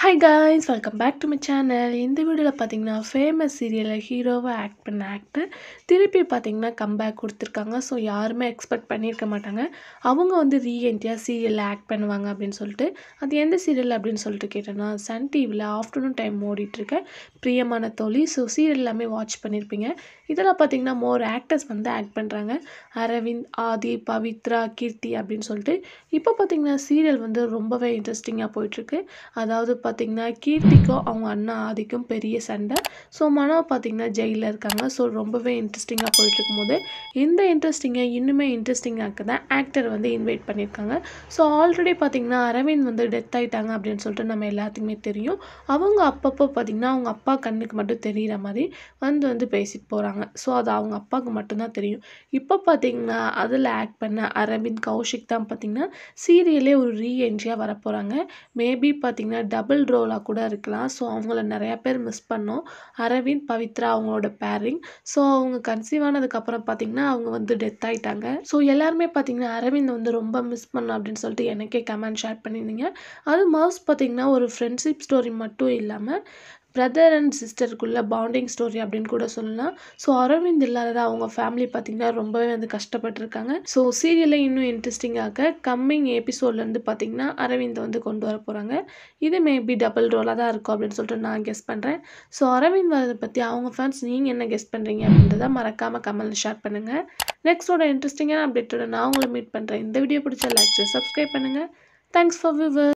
hi guys welcome back to my channel இந்த வீடியோவில் பார்த்தீங்கன்னா ஃபேமஸ் சீரியலில் ஹீரோவாக ஆக்ட் பண்ண ஆக்டர் திருப்பி பார்த்தீங்கன்னா கம்பேக் கொடுத்துருக்காங்க ஸோ யாருமே எக்ஸ்பெக்ட் பண்ணியிருக்க மாட்டாங்க அவங்க வந்து ரீஎன்ட்டியாக சீரியலில் ஆக்ட் பண்ணுவாங்க அப்படின்னு சொல்லிட்டு அது எந்த சீரியல் அப்படின்னு சொல்லிட்டு கேட்டேன்னா சன் டிவியில் ஆஃப்டர்நூன் டைம் ஓடிட்டுருக்க பிரியமான தோழி ஸோ சீரியல் எல்லாமே வாட்ச் பண்ணியிருப்பீங்க இதெல்லாம் பார்த்தீங்கன்னா மோர் ஆக்டர்ஸ் வந்து ஆக்ட் பண்ணுறாங்க அரவிந்த் ஆதி பவித்ரா கீர்த்தி அப்படின்னு சொல்லிட்டு இப்போ பார்த்தீங்கன்னா சீரியல் வந்து ரொம்பவே இன்ட்ரெஸ்டிங்காக போயிட்டுருக்கு அதாவது பார்த்தீங்கன்னா கீர்த்திக்கும் அவங்க அண்ணா ஆதிக்கும் பெரிய சண்டை ஸோ மனோ பார்த்தீங்கன்னா ஜெயிலில் இருக்காங்க ஸோ ரொம்பவே இன்ட்ரெஸ்டிங்காக போயிட்டுருக்கும் போது இந்த இன்ட்ரெஸ்டிங்கை இன்னுமே இன்ட்ரெஸ்டிங்காக தான் ஆக்டர் வந்து இன்வைட் பண்ணியிருக்காங்க ஸோ ஆல்ரெடி பார்த்தீங்கன்னா அரவிந்த் வந்து டெத் ஆயிட்டாங்க அப்படின்னு சொல்லிட்டு நம்ம எல்லாத்துக்குமே தெரியும் அவங்க அப்பப்போ பார்த்தீங்கன்னா அவங்க அப்பா கண்ணுக்கு மட்டும் தெரிகிற மாதிரி வந்து வந்து பேசிட்டு போகிறாங்க ஸோ அது அவங்க அப்பாவுக்கு மட்டும்தான் தெரியும் இப்போ பார்த்தீங்கன்னா அதில் ஆக்ட் பண்ண அரவிந்த் கௌஷிக் தான் பார்த்தீங்கன்னா சீரியலே ஒரு ரீஎன்ட்ரியாக வரப்போகிறாங்க மேபி பார்த்தீங்கன்னா டபுள் ரோலாக கூட இருக்கலாம் ஸோ அவங்கள நிறையா பேர் மிஸ் பண்ணோம் அரவிந்த் பவித்ரா அவங்களோட பேரிங் ஸோ அவங்க கன்சீவ் ஆனதுக்கப்புறம் பார்த்தீங்கன்னா அவங்க வந்து டெத் ஆயிட்டாங்க ஸோ எல்லாருமே பார்த்தீங்கன்னா அரவிந்த் வந்து ரொம்ப மிஸ் பண்ணோம் அப்படின்னு சொல்லிட்டு எனக்கே கமெண்ட் ஷேர் பண்ணியிருந்தீங்க அது மவுஸ் பார்த்தீங்கன்னா ஒரு ஃப்ரெண்ட்ஷிப் ஸ்டோரி மட்டும் இல்லாமல் பிரதர் அண்ட் சிஸ்டருக்குள்ள பாண்டிங் ஸ்டோரி அப்படின்னு கூட சொல்லலாம் ஸோ அரவிந்த் இல்லாத அவங்க ஃபேமிலி பார்த்திங்கன்னா ரொம்பவே வந்து கஷ்டப்பட்டுருக்காங்க ஸோ சீரியலை இன்னும் இன்ட்ரெஸ்டிங்காக கம்மிங் எபிசோட்லேருந்து பார்த்திங்கன்னா அரவிந்த் வந்து கொண்டு வர போகிறாங்க இது மேபி டபுள் ரோலாக தான் இருக்கும் அப்படின்னு சொல்லிட்டு நான் கெஸ் பண்ணுறேன் ஸோ அரவிந்த் வரதை பற்றி அவங்க ஃபேன்ஸ் நீங்கள் என்ன கெஸ் பண்ணுறீங்க அப்படின்றத மறக்காமல் கமெண்ட் ஷேர் பண்ணுங்கள் நெக்ஸ்டோட இன்ட்ரெஸ்டிங்கான அப்டேட்டோட நான் உங்களை மீட் பண்ணுறேன் இந்த வீடியோ பிடிச்ச லைக் சப்ஸ்கிரைப் பண்ணுங்கள் தேங்க்ஸ் ஃபார் விவர்